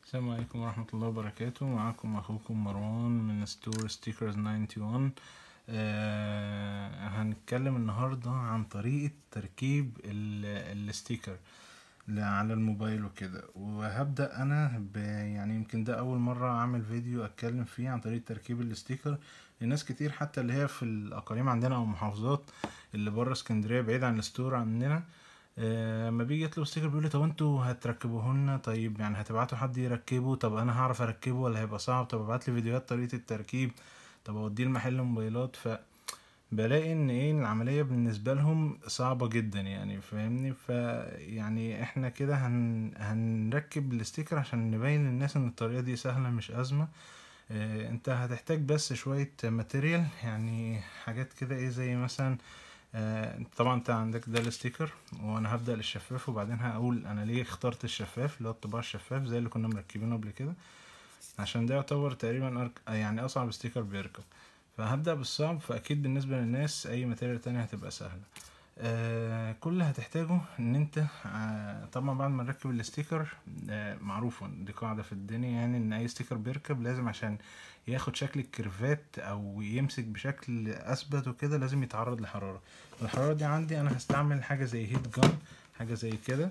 السلام عليكم ورحمة الله وبركاته معكم أخوكم مروان من ستور ستيكرز 91 آه هنتكلم النهاردة عن طريقة تركيب ال- الستيكر ل- على الموبايل وكده وهبدأ أنا ب يعني يمكن ده أول مرة أعمل فيديو أتكلم فيه عن طريقة تركيب الستيكر لناس كتير حتى اللي هي في الأقاليم عندنا أو المحافظات اللي بره اسكندرية بعيد عن الستور عندنا آه، لما بيجي يطلب ستيكر بيقول لي طب انتوا هتركبوه لنا طيب يعني هتبعتوا حد يركبه طب انا هعرف اركبه ولا هيبقى صعب طب ابعت لي فيديوهات طريقة التركيب طب اوديه المحل موبايلات ف بلاقي ان ايه العملية بالنسبة لهم صعبة جدا يعني فاهمني ف يعني احنا كده هن... هنركب الستيكر عشان نبين للناس ان الطريقة دي سهلة مش ازمة اه انت هتحتاج بس شوية ماتيريال يعني حاجات كده ايه زي مثلا آه، طبعا انت عندك ده الستيكر وانا هبدأ للشفاف وبعدين هقول انا ليه اخترت الشفاف اللي هو الطباعة الشفاف زي اللي كنا مركبينه قبل كده عشان ده يعتبر تقريبا أرك... يعني اصعب ستيكر بيركب فهبدأ بالصعب فاكيد بالنسبة للناس اي ماتيريال تانية هتبقى سهلة آه كل اللي هتحتاجه ان انت آه طبعا بعد ما نركب الستيكر آه معروفة دي قاعدة في الدنيا يعني ان اي ستيكر بيركب لازم عشان ياخد شكل الكيرفات او يمسك بشكل اثبت وكده لازم يتعرض لحرارة الحرارة دي عندي انا هستعمل حاجة زي هيت جان حاجة زي كده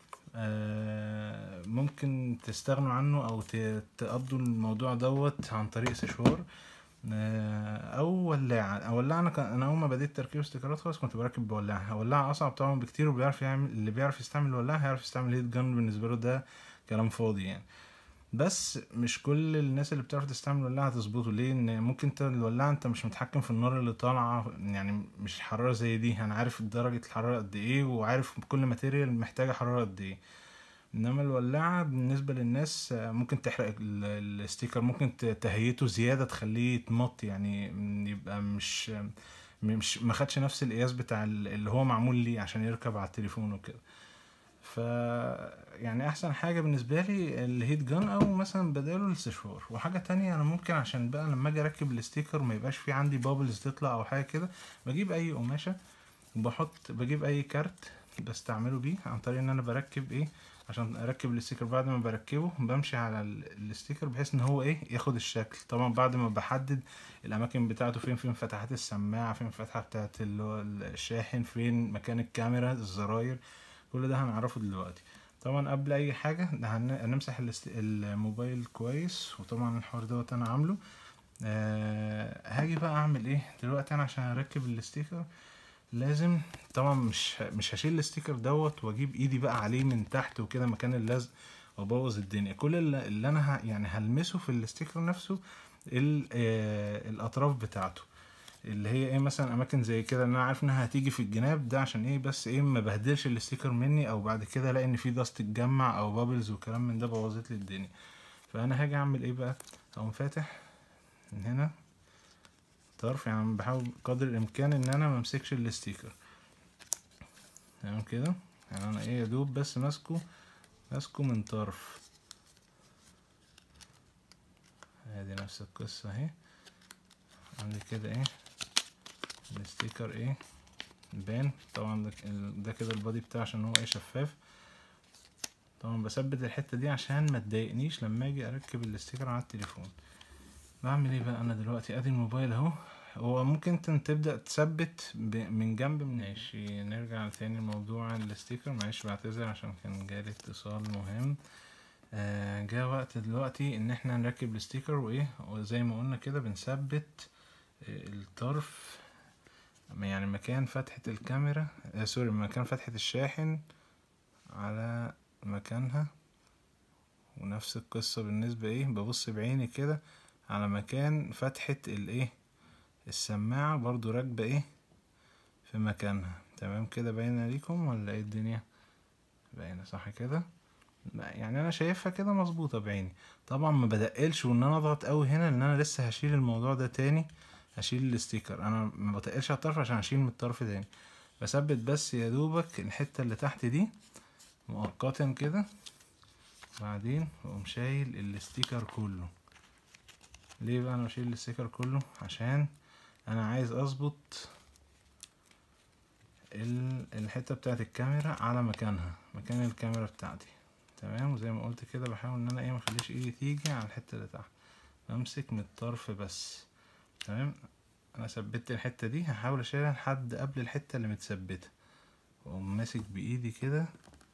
آه ممكن تستغنوا عنه او ت- تقضوا الموضوع دوت عن طريق سشوار آه، او ولاعة او ولاعة انا كان انا اول ما بديت تركيب استيكرات خالص كنت بركب بولاعة ولاعة اصعب طبعا بكتير وبيعرف يعمل اللي بيعرف يستعمل ولاعة هيعرف يستعمل هيت جان بالنسبة له ده كلام فاضي يعني بس مش كل الناس اللي بتعرف تستعمل ولاعة تظبطه ليه ان ممكن انت الولاعة انت مش متحكم في النار اللي طالعة يعني مش حرارة زي دي انا عارف درجة الحرارة قد ايه وعارف كل ماتيريال محتاجة حرارة قد ايه انما الولاعة بالنسبة للناس آه، ممكن تحرق ال- الستيكر ممكن ت- تهيته زيادة تخليه يتمط يعني م- يبقى مش مش ما خدش نفس القياس بتاع ال- اللي هو معمول ليه عشان يركب على التليفون وكده ف يعني احسن حاجة بالنسبة لي الهيت جان او مثلا بداله السشوار وحاجة تانية انا ممكن عشان بقى لما اجي اركب الستيكر ما يبقاش في عندي بابلز تطلع او حاجة كده بجيب اي قماشة وبحط بجيب اي كارت بستعمله بيه عن طريق ان انا بركب ايه عشان اركب الستيكر بعد ما بركبه بمشي على ال- الستيكر بحيث ان هو ايه ياخد الشكل طبعا بعد ما بحدد الاماكن بتاعته فين فين فتحات السماعه فين الفتحه بتاعت اللي هو الشاحن فين مكان الكاميرا الزراير كل ده هنعرفه دلوقتي طبعا قبل اي حاجه ده هن- هنمسح الاست- الموبايل كويس وطبعا الحوار دوت انا عامله آه هاجي بقى اعمل ايه دلوقتي انا عشان اركب الستيكر لازم طبعا مش مش هشيل الستيكر دوت واجيب ايدي بقى عليه من تحت وكده مكان اللزق وابوظ الدنيا كل اللي, اللي انا ه... يعني هلمسه في الستيكر نفسه ال... آه... الاطراف بتاعته اللي هي ايه مثلا اماكن زي كده ان انا عارف انها هتيجي في الجناب ده عشان ايه بس ايه ما بهدلش الستيكر مني او بعد كده الاقي ان في داست اتجمع او بابلز وكلام من ده بوظت لي الدنيا فانا هاجي اعمل ايه بقى اقوم فاتح من هنا طرف يعني بحاول قدر الامكان ان انا ممسكش الستيكر تمام كده يعني انا ايه يا دوب بس ماسكه ماسكه من طرف ادي نفس القصة اهي عندي كده ايه الستيكر ايه بان طبعا ده, ك- ده كده البادي بتاعه عشان هو ايه شفاف طبعا بثبت الحتة دي عشان ما تضايقنيش لما اجي اركب الستيكر على التليفون بعمل ايه بقى انا دلوقتي ادي الموبايل اهو هو ممكن انت تبدأ تثبت ب- من جنب من ماشي نرجع تاني لموضوع الستيكر معلش بعتذر عشان كان جالي اتصال مهم آه جاء وقت دلوقتي ان احنا نركب الستيكر وايه وزي ما قلنا كده بنثبت آه، الطرف يعني مكان فتحة الكاميرا آه سوري مكان فتحة الشاحن على مكانها ونفس القصة بالنسبة ايه ببص بعيني كده على مكان فتحة الايه السماعة برضو راكبة ايه في مكانها تمام كده باينة ليكم ولا ايه الدنيا باينة صح كده لا، يعني انا شايفها كده مظبوطة بعيني طبعا ما بدقلش وان انا اضغط قوي هنا لان انا لسه هشيل الموضوع ده تاني هشيل الستيكر انا ما بتقلش على الطرف عشان اشيل من الطرف تاني بثبت بس يا دوبك الحتة اللي تحت دي مؤقتا كده بعدين اقوم شايل الستيكر كله ليه بقى انا بشيل الستيكر كله عشان انا عايز اظبط ال- الحتة بتاعت الكاميرا على مكانها مكان الكاميرا بتاعتي تمام وزي ما قلت كده بحاول ان انا ايه مخليش ايدي تيجي على الحتة اللي تحت بمسك من الطرف بس تمام انا ثبت الحتة دي هحاول اشيلها لحد قبل الحتة اللي متثبتة واقوم ماسك بايدي كده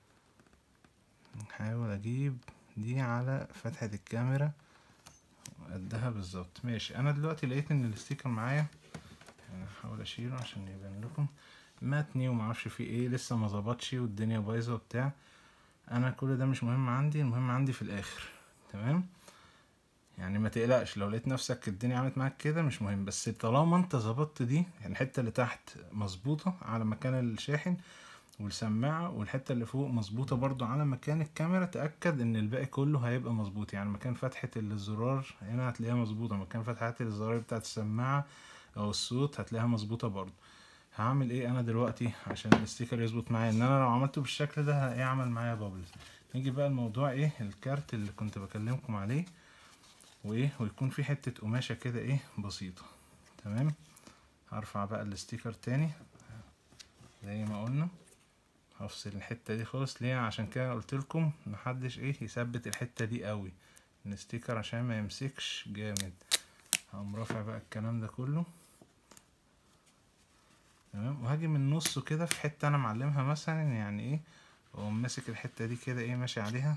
نحاول اجيب دي على فتحة الكاميرا قدها بالظبط ماشي انا دلوقتي لقيت ان الاستيكر معايا انا هحاول اشيله عشان يبان لكم متني ومعرفش فيه ايه لسه ما ظبطش والدنيا بايظه وبتاع انا كل ده مش مهم عندي المهم عندي في الاخر تمام يعني ما تقلقش لو لقيت نفسك الدنيا عملت معاك كده مش مهم بس طالما انت ظبطت دي يعني الحته اللي تحت مظبوطه على مكان الشاحن والسماعة والحتة اللي فوق مظبوطة برضو على مكان الكاميرا تأكد ان الباقي كله هيبقى مظبوط يعني مكان فتحة الزرار هنا هتلاقيها مظبوطة مكان فتحة الزرار بتاعت السماعة او الصوت هتلاقيها مظبوطة برضو هعمل ايه انا دلوقتي عشان الستيكر يظبط معايا ان انا لو عملته بالشكل ده هلاقيه عمل معايا بابلز نيجي بقى الموضوع ايه الكارت اللي كنت بكلمكم عليه وايه ويكون في حتة قماشة كده ايه بسيطة تمام هرفع بقى الستيكر تاني زي ما قلنا هفصل الحتة دي خالص ليه عشان كده قلت لكم محدش ايه يثبت الحتة دي قوي الستيكر عشان ما يمسكش جامد هقوم رافع بقى الكلام ده كله تمام وهاجي من نصه كده في حتة انا معلمها مثلا يعني ايه واقوم ماسك الحتة دي كده ايه ماشي عليها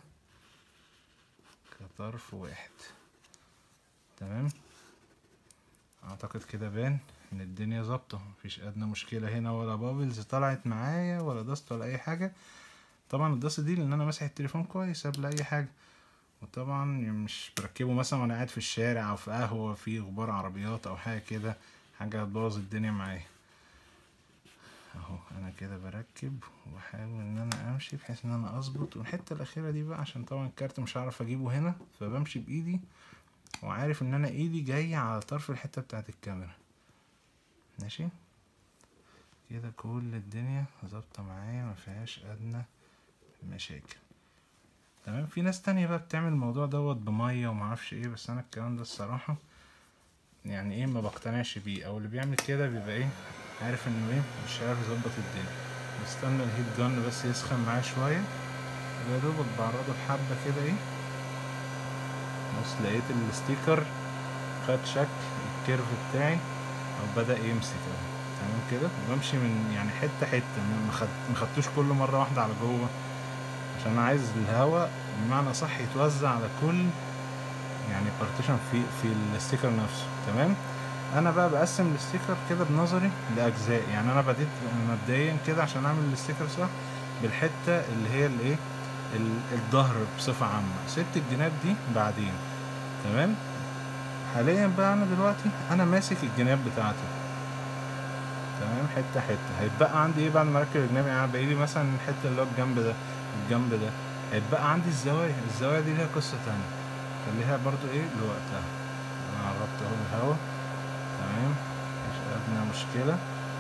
كطرف واحد تمام اعتقد كده بان ان الدنيا ظابطه مفيش ادنى مشكله هنا ولا بابلز طلعت معايا ولا دست ولا اي حاجه طبعا الدست دي لان انا ماسح التليفون كويس قبل اي حاجه وطبعا مش بركبه مثلا وانا قاعد في الشارع او في قهوه في غبار عربيات او حاجه كده حاجه هتبوظ الدنيا معايا اهو انا كده بركب واحاول ان انا امشي بحيث ان انا اظبط والحته الاخيره دي بقى عشان طبعا الكارت مش هعرف اجيبه هنا فبمشي بايدي وعارف ان انا ايدي جايه على طرف الحته بتاعت الكاميرا ماشي كده كل الدنيا ظابطه معايا ما فيهاش ادنى مشاكل تمام في ناس تانية بقى بتعمل الموضوع دوت بميه ومعرفش ايه بس انا الكلام ده الصراحه يعني ايه ما بقتنعش بيه او اللي بيعمل كده بيبقى ايه عارف انه ايه مش عارف يظبط الدنيا بستنى الهيت جن بس يسخن معايا شويه يا دوبك بعرضه بحبه كده ايه بص لقيت الستيكر خد شكل الكيرف بتاعي او بدا يمسك اهو تمام كده بمشي من يعني حته حته ما خد ما خدتوش كل مره واحده على جوه عشان انا عايز الهواء بمعنى صح يتوزع على كل يعني بارتيشن في في الستيكر نفسه تمام انا بقى بقسم الستيكر كده بنظري لاجزاء يعني انا بديت مبدئيا كده عشان اعمل الستيكر صح بالحته اللي هي الايه الظهر بصفه عامه سبت الجناب دي بعدين تمام حاليا بقى انا دلوقتي انا ماسك الجناب بتاعته تمام حته حته هيتبقى عندي ايه بعد ما اركب الجناب يعني باقي لي مثلا الحته اللي هو الجنب ده الجنب ده هيتبقى عندي الزوايا الزوايا دي ليها قصه تانية خليها برضو ايه لوقتها انا قربت اهو الهوا تمام مش ادنى مشكله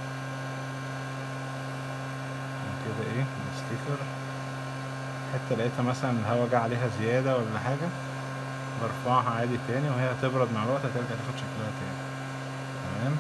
كده ايه الستيكر حته لقيتها مثلا الهوا جه عليها زياده ولا حاجه برفعها عادي تاني وهي هتبرد مع الوقت هترجع تاخد شكلها تاني تمام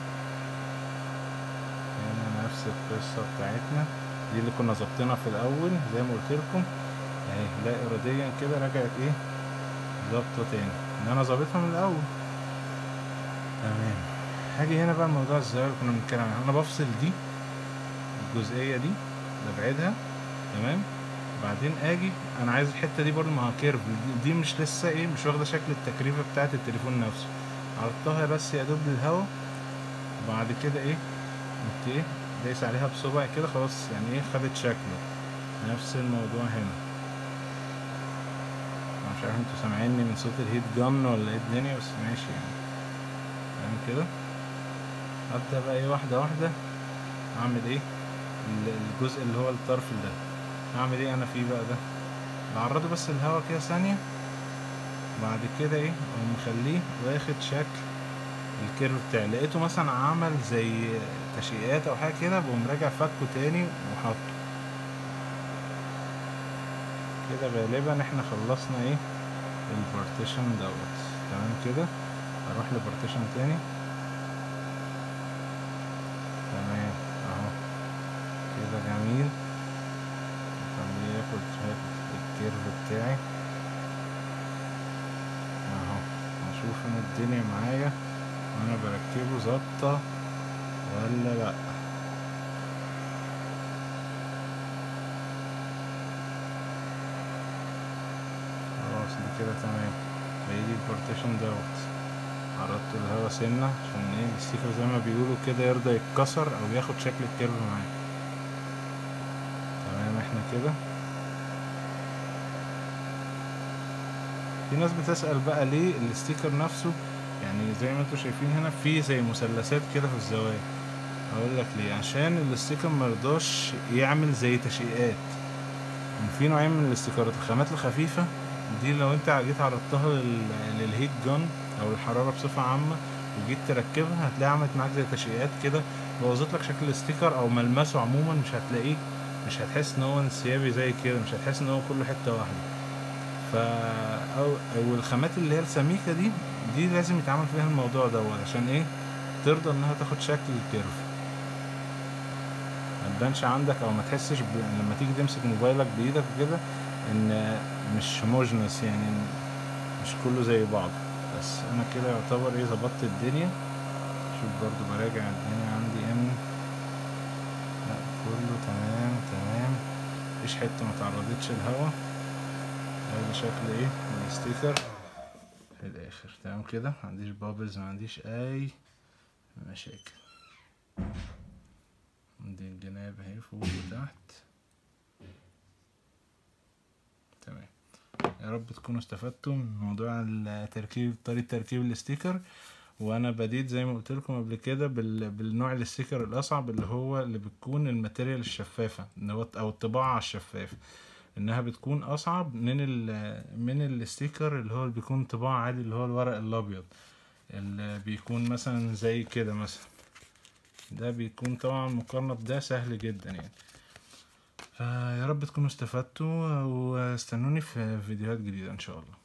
هنا نفس القصة بتاعتنا دي اللي كنا ظابطينها في الأول زي ما قلت لكم اهي لا إراديا كده رجعت ايه ظابطة تاني إن أنا ظابطها من الأول تمام هاجي هنا بقى الموضوع الزاوية اللي كنا بنتكلم عنه أنا بفصل دي الجزئية دي ببعدها تمام بعدين اجي انا عايز الحته دي برضو مع كيرف دي, دي مش لسه ايه مش واخده شكل التكريفه بتاعه التليفون نفسه عرضتها بس يا دوب للهوا وبعد كده ايه قمت ايه دايس عليها بصبعي كده خلاص يعني ايه خدت شكله نفس الموضوع هنا انا مش عارف انتوا سامعيني من صوت الهيت جن ولا ايه الدنيا بس ماشي يعني تمام كده ابدا بقى ايه واحده واحده اعمل ايه الجزء اللي هو الطرف ده هعمل ايه انا فيه بقى ده بعرضه بس الهوا كده ثانية بعد كده ايه اقوم مخليه واخد شكل الكيرف بتاعي لقيته مثلا عمل زي تشقيقات او حاجة كده بقوم راجع فكه تاني وحطه كده غالبا احنا خلصنا ايه البارتيشن دوت تمام كده اروح لبارتيشن تاني تمام اهو كده جميل خليه ياخد الكيرف بتاعي اهو هشوف ان الدنيا معايا وانا بركبه ظابطة ولا لأ خلاص دي كده تمام بيجي البارتيشن دوت عرضت الهوا سنة عشان ايه الستيكر زي ما بيقولوا كده يرضى يتكسر او ياخد شكل الكيرف معاه تمام احنا كده في ناس بتسأل بقى ليه الستيكر نفسه يعني زي ما انتوا شايفين هنا في زي مثلثات كده في الزوايا اقول لك ليه عشان الستيكر مرضاش يعمل زي تشقيقات في نوعين من الاستيكرات الخامات الخفيفة دي لو انت جيت عرضتها لل... للهيت جون او الحرارة بصفة عامة وجيت تركبها هتلاقي عملت معاك زي تشقيقات كده بوظت لك شكل الستيكر او ملمسه عموما مش هتلاقيه مش هتحس ان هو انسيابي زي كده مش هتحس ان هو كله حتة واحدة ف او او الخامات اللي هي السميكة دي دي لازم يتعمل فيها الموضوع دوت عشان ايه ترضى انها تاخد شكل الكيرف ما تبانش عندك او ما تحسش ب... لما تيجي تمسك موبايلك بايدك كده ان مش هوموجينس يعني مش كله زي بعض بس انا كده يعتبر ايه ظبطت الدنيا شوف برضو براجع الدنيا عندي ان لا كله تمام تمام مفيش حته ما تعرضتش الهوا ادي شكل ايه الستيكر في الاخر تمام كده ما عنديش بابلز ما عنديش اي مشاكل دي الجناب اهي فوق وتحت تمام يا رب تكونوا استفدتوا من موضوع التركيب طريقة تركيب الستيكر وانا بديت زي ما قلت لكم قبل كده بال... بالنوع الستيكر الاصعب اللي هو اللي بتكون الماتيريال الشفافة او الطباعة الشفافة انها بتكون اصعب من ال... من الستيكر اللي هو اللي بيكون طباعة عادي اللي هو الورق الابيض اللي بيكون مثلا زي كده مثلا ده بيكون طبعا مقارنة بده سهل جدا يعني فيا رب تكونوا استفدتوا واستنوني في فيديوهات جديدة ان شاء الله